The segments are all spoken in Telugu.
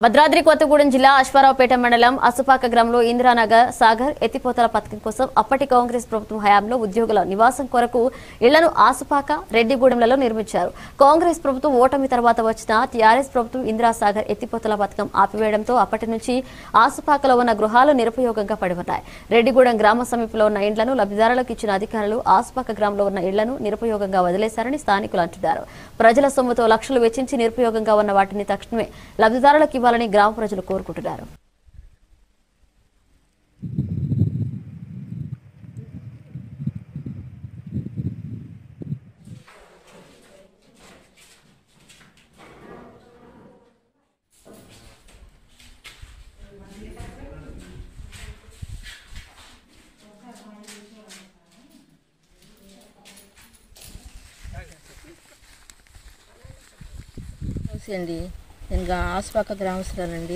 భద్రాద్రి కొత్తగూడెం జిల్లా అశ్వారావుపేట మండలం అసుపాక గ్రామంలో ఇందిరానగర్ సాగర్ ఎత్తిపోతల పథకం కోసం అప్పటి కాంగ్రెస్ ప్రభుత్వం హయాంలో ఉద్యోగుల నివాసం కొరకు ఇళ్లను ఆసుపాక రెడ్డిగూడెంలలో నిర్మించారు కాంగ్రెస్ ప్రభుత్వం ఓటమి తర్వాత వచ్చిన టీఆర్ఎస్ ప్రభుత్వం ఇందిరాసాగర్ ఎత్తిపోతల పథకం ఆపివేయడంతో అప్పటి నుంచి ఆసుపాకలో ఉన్న గృహాలు నిరుపయోగంగా పడి ఉన్నాయి రెడ్డిగూడెం గ్రామ సమీపంలో ఉన్న ఇండ్లను లబ్ధిదారులకు ఇచ్చిన అధికారులు ఆసుపాక గ్రామంలో ఉన్న ఇళ్లను నిరుపయోగంగా వదిలేశారని స్థానికులు అంటున్నారు ప్రజల సొమ్ముతో లక్షలు వెచ్చించి నిరుపయోగంగా ఉన్న వాటిని తక్షణమే లబ్ధిదారులకు ఇవ్వాలని గ్రామ ప్రజలు కోరుకుంటున్నారు నమస్తే అండి నేను గా- ఆసుపక్క గ్రామస్తురాలండి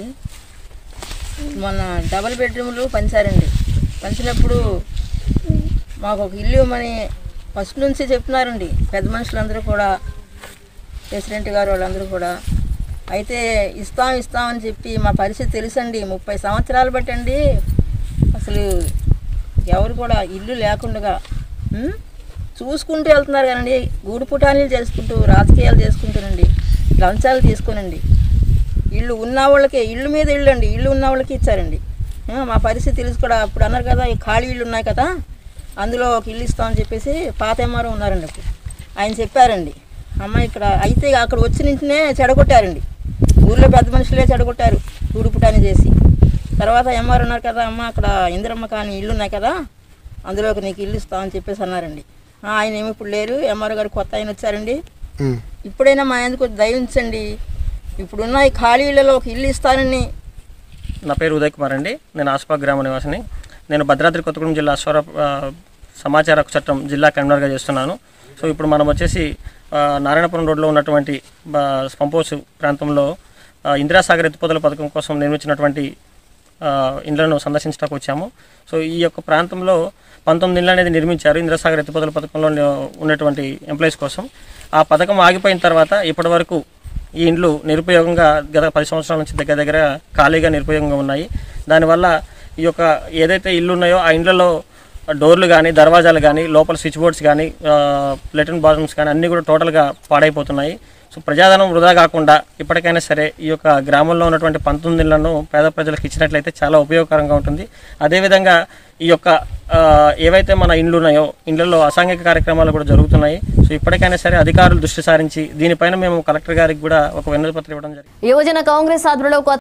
మొన్న డబల్ బెడ్రూమ్లు పంచారండి పంచినప్పుడు మాకు ఒక ఇల్లు ఇవ్వమని ఫస్ట్ నుంచి చెప్తున్నారండి పెద్ద మనుషులందరూ కూడా ప్రెసిడెంట్ గారు వాళ్ళందరూ కూడా అయితే ఇస్తాం ఇస్తామని చెప్పి మా పరిస్థితి తెలుసండి ముప్పై సంవత్సరాలు బట్టండి అసలు ఎవరు కూడా ఇల్లు లేకుండా ఉం? చూసుకుంటూ వెళ్తున్నారు కదండి గూడు పుటానీలు చేసుకుంటూ రాజకీయాలు చేసుకుంటానండి లంచాలు తీసుకోనండి ఇల్లు ఉన్న వాళ్ళకి ఇల్లు మీద ఇల్లు అండి ఇల్లు ఉన్న వాళ్ళకి ఇచ్చారండి ఆ, మా పరిస్థితి తెలుసు కూడా అప్పుడు అన్నారు కదా ఈ ఖాళీ ఇల్లు ఉన్నాయి కదా అందులో ఒక ఇల్లు ఇస్తామని చెప్పేసి పాత ఎంఆర్ఓ ఉన్నారండి అప్పుడు ఆయన చెప్పారండి అమ్మ ఇక్కడ అయితే అక్కడ వచ్చి నుంచినే చెడగొట్టారండి ఊర్లో పెద్ద మనుషులే చెడగొట్టారు గూడు పుటాని చేసి తర్వాత ఎంఆర్ ఉన్నారు కదా అమ్మ అక్కడ ఇందిరమ్మ కానీ ఇల్లు ఉన్నాయి కదా అందులోకి నీకు ఇల్లు ఇస్తామని చెప్పేసి అన్నారండి ఆ, ఆయన ఏమి ఇప్పుడు లేరు ఎంఆర్ గారు కొత్త ఆయన వచ్చారండి ఇప్పుడైనా మా ఎందుకు దయించండి ఇప్పుడున్న ఈ ఖాళీ ఇళ్ళలో ఒక ఇల్లు ఇస్తానని నా పేరు ఉదయ్ కుమార్ అండి నేను ఆసుపా గ్రామ నివాసిని నేను భద్రాద్రి కొత్తగూడెం జిల్లా అశ్వర ఆ, సమాచార హక్కు చట్టం జిల్లా కన్వీనర్గా చేస్తున్నాను సో ఇప్పుడు మనం వచ్చేసి ఆ, నారాయణపురం రోడ్లో ఉన్నటువంటి పంపోస్ ప్రాంతంలో ఆ, ఇందిరాసాగర్ ఎత్తిపోతల పథకం కోసం నిర్మించినటువంటి ఆ, ఇండ్లను సందర్శించడానికి వచ్చాము సో ఈ యొక్క ప్రాంతంలో పంతొమ్మిది ఇండ్లు అనేది నిర్మించారు ఇందిరాసాగర్ ఎత్తిపోతల పథకంలో ఉన్నటువంటి ఎంప్లాయీస్ కోసం ఆ పథకం ఆగిపోయిన తర్వాత ఇప్పటి వరకు ఈ ఇండ్లు నిరుపయోగంగా గత పది సంవత్సరాల నుంచి దగ్గర దగ్గర ఖాళీగా నిరుపయోగంగా ఉన్నాయి దానివల్ల ఈ యొక్క ఏదైతే ఇల్లు ఉన్నాయో ఆ ఇండ్లలో డోర్లు కానీ దర్వాజాలు కానీ లోపల స్విచ్ బోర్డ్స్ కానీ లెట్రిన్ బాత్రూమ్స్ కానీ అన్నీ కూడా టోటల్గా పాడైపోతున్నాయి సో ప్రజాధనం వృధా కాకుండా ఇప్పటికైనా సరే ఈ యొక్క గ్రామంలో ఉన్నటువంటి పంతొమ్మిది ఇళ్లను పేద ప్రజలకు ఇచ్చినట్లయితే చాలా ఉపయోగకరంగా ఉంటుంది అదేవిధంగా ఈ యొక్క ఆ, ఏవైతే మన ఇండ్లు ఉన్నాయో ఇండ్లలో అసాంఘిక కార్యక్రమాలు కూడా జరుగుతున్నాయి సో ఇప్పటికైనా సరే అధికారులు దృష్టి సారించి దీనిపైన మేము కలెక్టర్ గారికి కూడా ఒక వినతి పత్రం ఇవ్వడం జరిగింది యువజన కాంగ్రెస్ ఆధ్వర్యంలో కొత్త